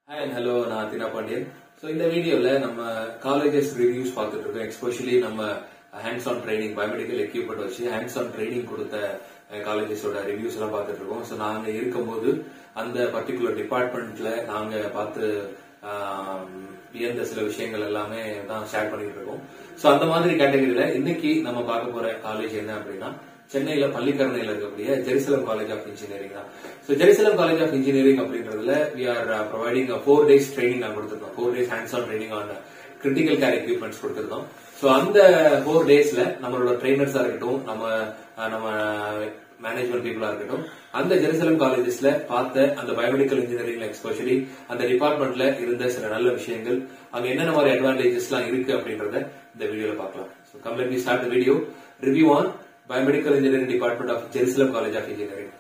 Hi hello நான் தினா Pandian so இந்த வீடியோல நம்ம காலேஜஸ் ரிவ்யூஸ் பார்த்துட்டு இருக்கோம் எஸ்பெஷலி நம்ம hands on training biomedical equipment வச்சு ஹேண்ட்ஸ் ஆன் ட்ரைனிங் கொடுத்த காலேஜஸோட ரிவ்யூஸ் எல்லாம் பார்த்துட்டு இருக்கோம் ஸோ நாங்க இருக்கும்போது அந்த பர்டிகுலர் டிபார்ட்மெண்ட்ல நாங்க பார்த்து ஆம், வியந்த சில விஷயங்கள் எல்லாமே தான் ஷேர் பண்ணிட்டு இருக்கோம் ஸோ அந்த மாதிரி கேட்டகரியில இன்னைக்கு நம்ம பார்க்க போற காலேஜ் என்ன அப்படின்னா சென்னையில பள்ளிக்கரணையில இருக்கக்கூடிய ஜெருசலம் காலேஜ் ஆஃப் இன்ஜினியரிங் தான் so Jerusalem college of engineering அப்படின்றதுல we are providing four days training நாங்கள் கொடுத்துருக்கோம் four days hands on training on critical care equipments கொடுத்துருந்தோம் ஸோ அந்த ஃபோர் டேஸ்ல நம்மளோட ட்ரைனர்ஸா இருக்கட்டும் நம்ம அஹ், நம்ம மேனேஜ்மெண்ட் பீப்புளா இருக்கட்டும் அந்த ஜெருசலம் காலேஜஸ்ல பார்த்த அந்த பயோமெடிக்கல் இன்ஜினியரிங்ல எக்ஸ்பெஷலி அந்த டிபார்ட்மெண்ட்ல இருந்த சில நல்ல விஷயங்கள் அங்க என்னென்ன மாதிரி அட்வான்டேஜஸ்லாம் இருக்கு அப்படின்றத இந்த வீடியோல பார்க்கலாம் so come let me start video review on biomedical engineering department of Jerusalem college of engineering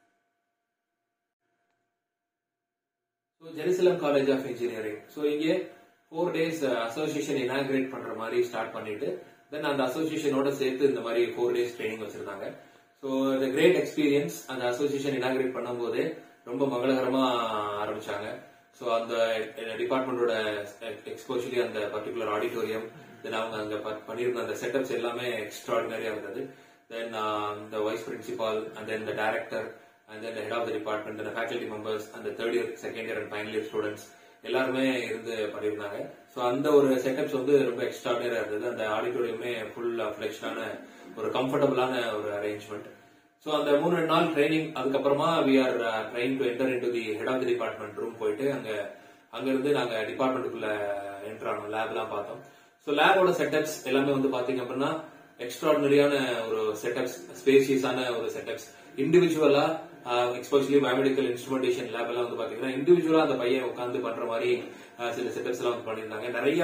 so Jerusalem college of engineering so இங்கே ஃபோர் டேஸ் அசோசியேஷன் இனாகிரேட் பண்ற மாதிரி ஸ்டார்ட் பண்ணிட்டு தென் அந்த அசோசியேஷனோட சேர்த்து இந்த மாதிரி ஃபோர் டேஸ் ட்ரைனிங் வச்சிருந்தாங்க ஸோ இந்த கிரேட் எக்ஸ்பீரியன்ஸ் அந்த அசோசியேஷன் இனாகிரேட் பண்ணும்போதே ரொம்ப மங்களகரமா ஆரம்பிச்சாங்க ஸோ அந்த டிபார்ட்மெண்டோட எக்ஸ்போஷலி அந்த பர்டிகுலர் ஆடிட்டோரியம் தென் அவங்க அங்க ப- பண்ணியிருந்த அந்த செட்டப்ஸ் எல்லாமே எக்ஸ்ட்ராடினரியா இருந்தது then the vice principal and then the director and then head of the department அந்த ஃபேக்கல்டி மெம்பர்ஸ் அந்த third year second year and final year students எல்லாருமே இருந்து பண்ணியிருந்தாங்க ஸோ அந்த ஒரு செட்டப்ஸ் வந்து ரொம்ப எக்ஸ்ட்ராடினரியா இருந்தது அந்த ஆடிட்டோரியமே ஃபுல் ஃபிளெக்ஷனான ஒரு கம்ஃபர்டபுளான ஒரு அரேஞ்ச்மெண்ட் ஸோ அந்த மூணு ரெண்டு நாள் ட்ரைனிங் அதுக்கப்புறமா we are train to enter into the head of the department room போயிட்டு அங்க அங்க இருந்து நாங்க டிபார்ட்மெண்ட்டுக்குள்ள என்டர் ஆனோம் லேப்லாம் பார்த்தோம் ஸோ லேபோட செட்டப்ஸ் எல்லாமே வந்து பாத்தீங்க அப்படின்னா எக்ஸ்ட்ராடினரியான ஒரு செட்டப்ஸ் ஸ்பேசியஸான ஒரு செட்டப்ஸ் இண்டிவிஜுவலா எக்ஸ்பெஷலி பயோமெடிக்கல் இன்ஸ்ட்ருமெண்டேஷன் லேப் எல்லாம் வந்து பாத்தீங்கன்னா இண்டிவிஜுவலா அந்த பையன் உட்காந்து பண்ற மாதிரி ஆஹ், சில செட்டப்ஸ் எல்லாம் வந்து பண்ணியிருந்தாங்க நிறைய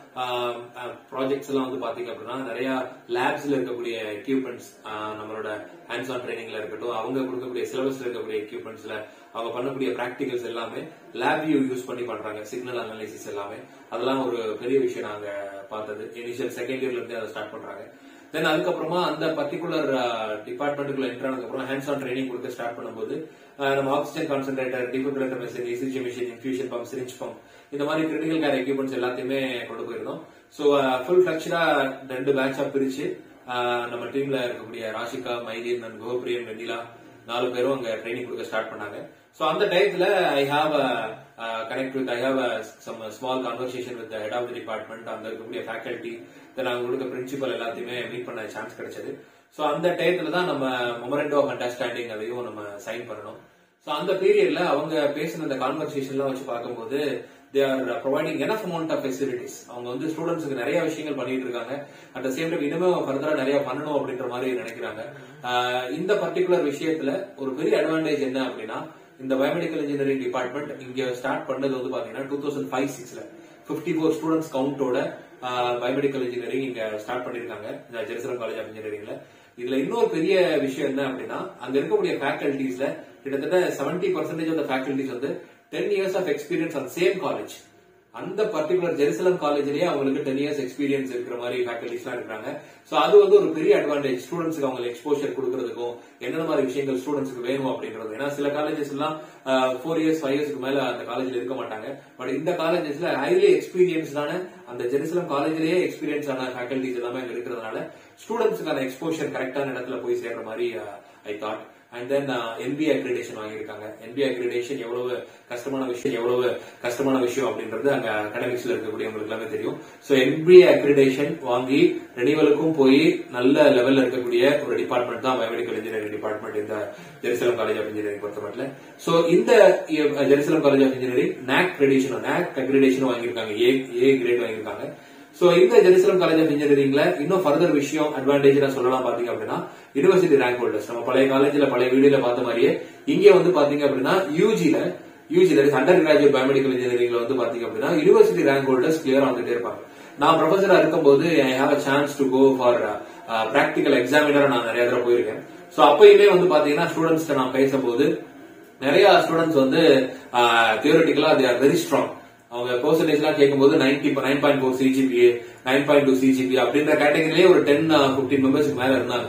ப்ராஜெக்ட்ஸ் எல்லாம் வந்து பாத்தீங்க அப்படின்னா நிறைய லேப்ஸ்ல இருக்கக்கூடிய எக்யூப்மெண்ட்ஸ் நம்மளோட ஹேண்ட்ஸ் ஆன் ட்ரைனிங்ல இருக்கட்டும் அவங்க கொடுக்கக்கூடிய சிலபஸ்ல இருக்கக்கூடிய எக்யூப்மெண்ட்ஸ்ல அவங்க பண்ணக்கூடிய பிராக்டிகல்ஸ் எல்லாமே லேப் வியூ யூஸ் பண்ணி பண்றாங்க சிக்னல் அனாலிசிஸ் எல்லாமே அதெல்லாம் ஒரு பெரிய விஷயம் நாங்க பார்த்தது இனிஷியல் செகண்ட் இயர்ல இருந்து அதை ஸ்டார்ட் பண்றாங்க தென் அதுக்கப்புறமா அந்த பர்டிகுலர் டிபார்ட்மெண்ட்டுக்குள்ள என்டர் ஆனதுக்கப்புறம் ஹேண்ட்ஸ் ஆன் ட்ரைனிங் கொடுக்க ஸ்டார்ட் பண்ணும்போது அஹ், நம்ம oxygen concentrator defibrillator machine ECG machine infusion pump syringe pump இந்த மாதிரி கிரிட்டிக்கல் கேர் எக்யூப்மெண்ட்ஸ் எல்லாத்தையுமே கொண்டு போயிருந்தோம் ஸோ ஃபுல் ஃபிளக்ஷடா ரெண்டு பேட்சா பிரிச்சு அஹ், நம்ம டீம்ல இருக்கக்கூடிய ராஷிகா மைதீன் அண்ட் கோபிரியன் வெண்ணிலா நாலு பேரும் அங்க ட்ரைனிங் கொடுக்க ஸ்டார்ட் பண்ணாங்க சோ அந்த டயத்துல I have connect with I have some small conversation with head of the department அங்க இருக்கக்கூடிய ஃபேக்கல்டி தென் அவங்க கொடுக்க பிரின்சிபல் எல்லாத்தையுமே மீட் பண்ண சான்ஸ் கிடைச்சது சோ அந்த டயத்துல தான் நம்ம மொமரண்டோ ஆஃப் அண்டர்ஸ்டாண்டிங் அதையும் நம்ம சைன் பண்ணணும் சோ அந்த பீரியட்ல அவங்க பேசின அந்த கான்வர்சேஷன்லாம் வச்சு பார்க்கும்போது they are providing enough amount of facilities அவங்க வந்து ஸ்டூடெண்ட்ஸ்க்கு நிறைய விஷயங்கள் பண்ணிட்டு இருக்காங்க அட் த சேம் டைம் இனிமே ஃபர்தரா நிறைய பண்ணணும் அப்படின்ற மாதிரி நினைக்கிறாங்க ஆஹ் இந்த பர்டிகுலர் விஷயத்துல ஒரு பெரிய அட்வான்டேஜ் என்ன அப்படின்னா இந்த பயோமெடிக்கல் இன்ஜினியரிங் டிபார்ட்மெண்ட் இங்க ஸ்டார்ட் பண்ணது வந்து பாத்தீங்கன்னா டூ தௌசண்ட் ஃபைவ் சிக்ஸ்ல பிப்டி ஃபோர் ஸ்டூடெண்ட்ஸ் கவுண்டோட பயோமெடிக்கல் இன்ஜினியரிங் இங்க ஸ்டார்ட் பண்ணிருக்காங்க இந்த ஜெருசலம் காலேஜ் ஆஃப் இன்ஜினியரிங்ல இதுல இன்னொரு பெரிய விஷயம் என்ன அப்படின்னா அங்க இருக்கக்கூடிய ஃபேக்கல்டிஸ்ல கிட்டத்தட்ட செவன்டி பர்சன்டேஜ் ஆஃப் ஃபேக்கல்டிஸ் வந்து ten years of experience on same college அந்த பர்டிகுலர் ஜெருசலம் காலேஜ்லயே அவங்களுக்கு டென் இயர்ஸ் எக்ஸ்பீரியன்ஸ் இருக்கிற மாதிரி ஃபேக்கல்டிஸ் எல்லாம் இருக்காங்க சோ அது வந்து ஒரு பெரிய அட்வான்டேஜ் ஸ்டூடெண்ட்ஸ்க்கு அவங்க எக்ஸ்போஷர் கொடுக்கறதுக்கும் என்னென்ன மாதிரி விஷயங்கள் ஸ்டூடெண்ட்ஸ்க்கு வேணும் அப்படின்றது ஏன்னா சில காலேஜஸ் எல்லாம் ஃபோர் இயர்ஸ் ஃபைவ் இயர்ஸ்க்கு மேல அந்த காலேஜ்ல இருக்க மாட்டாங்க பட் இந்த காலேஜஸ்ல ஹைலி எக்ஸ்பீரியன்ஸ்டான அந்த ஜெருசலம் காலேஜ்லயே எக்ஸ்பீரியன்ஸ் ஆன ஃபேக்கல்டிஸ் எல்லாமே அங்க இருக்கிறதுனால ஸ்டூடெண்ட்ஸ்க்கான எக்ஸ்போஷர் கரெக்டான இடத்துல போய் சேர்ற மாதிரி I thought and then NBA accreditation வாங்கியிருக்காங்க என்பிஏ அக்ரிடேஷன் எவ்வளவு கஷ்டமான விஷயம் எவ்வளவு கஷ்டமான விஷயம் அப்படின்றது அங்க அகாடமிக்ஸ்ல இருக்கக்கூடியவங்களுக்கு எல்லாமே தெரியும் சோ என்பிஏ அக்ரிடேஷன் வாங்கி ரெனிவலுக்கும் போய் நல்ல லெவல்ல இருக்கக்கூடிய ஒரு டிபார்ட்மெண்ட் தான் பயோமெடிக்கல் இன்ஜினியரிங் டிபார்ட்மெண்ட் இந்த ஜெருசலம் காலேஜ் ஆஃப் இன்ஜினியரிங் பொறுத்தமட்டில் சோ இந்த ah, Jerusalem college of engineering NAAC accreditation NAAC accreditation வாங்கியிருக்காங்க ஏ ஏ கிரேட் வாங்கியிருக்காங்க சோ இந்த ஜெருசலம் காலேஜ் ஆஃப் இன்ஜினியரிங்ல இன்னும் ஃபர்தர் விஷயம் அட்வான்டேஜ் சொல்லலாம் பாத்தீங்க அப்படின்னா யுனிவர்சிட்டி ரேங்க் ஹோல்டர்ஸ் நம்ம பழைய காலேஜ்ல பழைய வீடியோல பார்த்த மாதிரியே இங்க வந்து பாத்தீங்க அப்படின்னா யூஜில யூஜில அண்டர் கிராஜுவேட் பயோமெடிக்கல் இன்ஜினியரிங்ல வந்து பாத்தீங்க அப்படின்னா யுனிவர்சிட்டி ரேங்க் ஹோல்டர்ஸ் கிளியரா வந்துட்டே இருப்பாங்க நான் ப்ரொஃபஸரா இருக்கும்போது I have a chance to go for practical எக்ஸாமினரா நான் நிறைய தடவை போயிருக்கேன் சோ அப்பயுமே வந்து பாத்தீங்கன்னா ஸ்டூடெண்ட்ஸ் நான் பேசும்போது நிறைய ஸ்டூடெண்ட்ஸ் வந்து தியோரிட்டிக்கலா தே ஆர் வெரி ஸ்ட்ராங் அவங்க பெர்சன்டேஜ் எல்லாம் கேட்கும்போது ninety nine point four CGPA nine point two CGPA அப்படின்ற கேட்டகரியிலே ஒரு டென் பிப்டீன் மெம்பர்ஸ்க்கு மேல இருந்தாங்க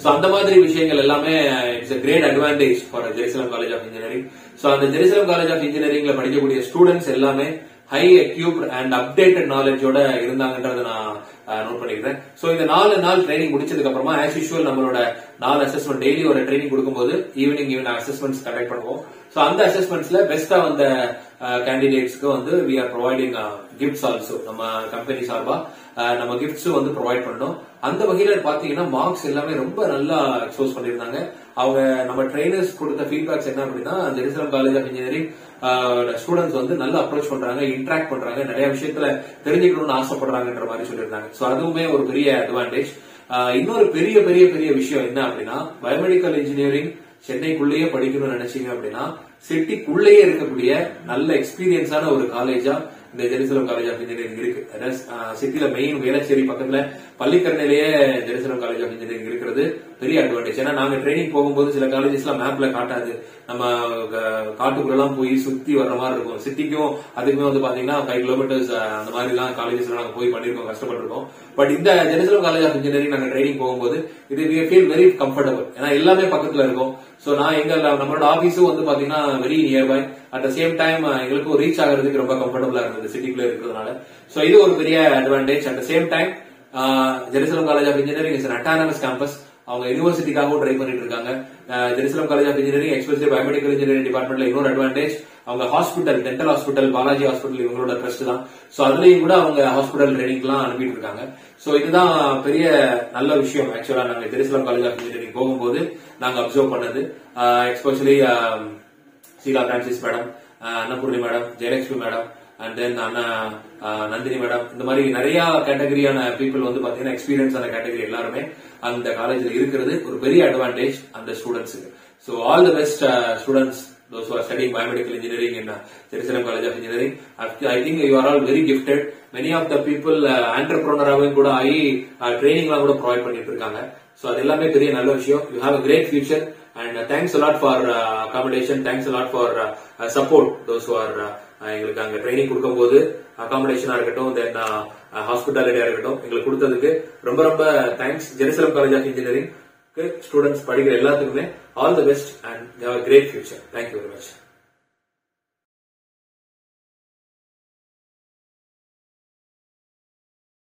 சோ அந்த மாதிரி விஷயங்கள் எல்லாமே it's a great advantage for Jerusalem college of engineering so அந்த ஜெருசலம் காலேஜ் ஆஃப் இன்ஜினியரிங்ல படிக்கக்கூடிய ஸ்டூடெண்ட்ஸ் எல்லாமே ஹை அக்யூப்ட் அண்ட் அப்டேட்டட் நாலேஜோட இருந்தாங்கன்றத நான் நோட் பண்ணிக்கிறேன் சோ இந்த நாலு நாள் ட்ரைனிங் முடிச்சதுக்கு அப்புறமா ஆஸ் யூஷுவல் நம்மளோட நாலு அசஸ்மெண்ட் டெய்லி ஒரு ட்ரைனிங் கொடுக்கும்போது ஈவினிங் ஈவினிங் அசஸ்மெண்ட்ஸ் கண்டக்ட் பண்ணுவோம் சோ அந்த அசஸ்மெண்ட்ஸ்ல பெஸ்டா வந்த கேண்டிடேட்ஸ்க்கு வந்து we are providing gifts also நம்ம கம்பெனி சார்பா அஹ், நம்ம கிஃப்ட்ஸும் வந்து ப்ரொவைட் பண்ணோம் அந்த வகையில பாத்தீங்கன்னா மார்க்ஸ் எல்லாமே ரொம்ப நல்லா எக்ஸ்போஸ் பண்ணியிருந்தாங்க அவங்க நம்ம ட்ரைனர்ஸ் கொடுத்த ஃபீட்பேக்ஸ் என்ன அப்படின்னா Jerusalem college of engineering students வந்து நல்லா அப்ரோச் பண்றாங்க இன்ட்ராக்ட் பண்றாங்க நிறைய விஷயத்துல தெரிஞ்சுக்கணும்னு ஆசைப்படுறாங்கன்ற மாதிரி சொல்லியிருந்தாங்க சோ அதுவுமே ஒரு பெரிய அட்வான்டேஜ் இன்னொரு பெரிய பெரிய பெரிய விஷயம் என்ன அப்படின்னா பயோமெடிக்கல் இன்ஜினியரிங் சென்னைக்குள்ளேயே படிக்கணும்னு நினைச்சீங்க அப்படின்னா சிட்டிக்குள்ளேயே இருக்கக்கூடிய நல்ல எக்ஸ்பீரியன்ஸான ஒரு காலேஜா இந்த ஜெருசலம் காலேஜ் ஆஃப் இன்ஜினியரிங் இருக்கு சிட்டில மெயின் வேளச்சேரி பக்கத்துல பள்ளிக்கரணையிலேயே ஜெருசலம் காலேஜ் ஆஃப் இன்ஜினியரிங் இருக்கிறது பெரிய அட்வான்டேஜ் ஏன்னா நாங்க ட்ரைனிங் போகும்போது சில காலேஜஸ்லாம் மேப்ல காட்டாது நம்ம அஹ், காட்டுக்குள்ளலாம் போய் சுத்தி வர்ற மாதிரி இருக்கும் சிட்டிக்கும் அதுக்குமே வந்து பாத்தீங்கன்னா ஃபைவ் கிலோமீட்டர்ஸ் அந்த மாதிரி எல்லாம் காலேஜஸ்ல நாங்க போய் பண்ணிருக்கோம் கஷ்டப்பட்டிருக்கோம் பட் இந்த ஜெருசலம் காலேஜ் ஆஃப் இன்ஜினியரிங் நாங்க ட்ரைனிங் போகும்போது இது வி ஃபீல் வெரி கம்ஃபர்டபுள் ஏன்னா எல்லாமே பக்கத்துல இருக்கும் சோ நான் எங்க நம்மளோட ஆபீஸும் வந்து பாத்தீங்கன்னா very nearby at the same time எங்களுக்கு ரீச் ஆகிறதுக்கு ரொம்ப கம்ஃபர்டபுளா இருந்தது சிட்டிக்குள்ள இருக்கிறதுனால சோ இது ஒரு பெரிய advantage at the same time Jerusalem college of engineering is autonomous campus அவங்க யூனிவர்சிட்டிக்காகவும் ட்ரை பண்ணிட்டு இருக்காங்க Jerusalem college of engineering especially biomedical engineering டிபார்ட்மெண்ட்ல இன்னொரு அட்வான்டேஜ் அவங்க hospital dental hospital Balaji hospital இவங்களோட ட்ரஸ்ட் தான் சோ அதுலயும் கூட அவங்க ஹாஸ்பிட்டல் ட்ரைனிங்லாம் அனுப்பிட்டு இருக்காங்க சோ இதுதான் பெரிய நல்ல விஷயம் ஆக்சுவலா நாங்க ஜெருசலம் காலேஜ் ஆஃப் இன்ஜினியரிங் போகும்போது நாங்க அப்சர்வ் பண்ணது especially Sheela Francis madam Annapoorni madam Jayalakshmi madam and then அண்ணா அஹ், நந்தினி மேடம் இந்த மாதிரி நிறைய கேட்டகரியான பீப்புள் வந்து பாத்தீங்கன்னா எக்ஸ்பீரியன்ஸ் ஆன கேட்டகரி எல்லாருமே அந்த காலேஜ்ல இருக்கிறது ஒரு பெரிய அட்வான்டேஜ் அந்த ஸ்டூடெண்ட்ஸுக்கு so all the best students those who are studying biomedical engineering in uh, Jerusalem College of Engineering. I I think you are all very gifted. Many of the people uh, entrepreneur ஆகவும் கூட ஆகி ட்ரைனிங்லாம் கூட provide பண்ணிட்டு இருக்காங்க so அது எல்லாமே பெரிய நல்ல விஷயம் you have a great future and thanks a lot for accommodation thanks a lot for support those are எங்களுக்கு அங்க ட்ரைனிங் கொடுக்கும்போது அகாமடேஷனா இருக்கட்டும் தென் ஹாஸ்பிட்டாலிட்டியா இருக்கட்டும் எங்களுக்கு கொடுத்ததுக்கு ரொம்ப ரொம்ப thanks Jerusalem college of engineering students படிக்கிற எல்லாத்துக்குமே all the best and great future thank you very much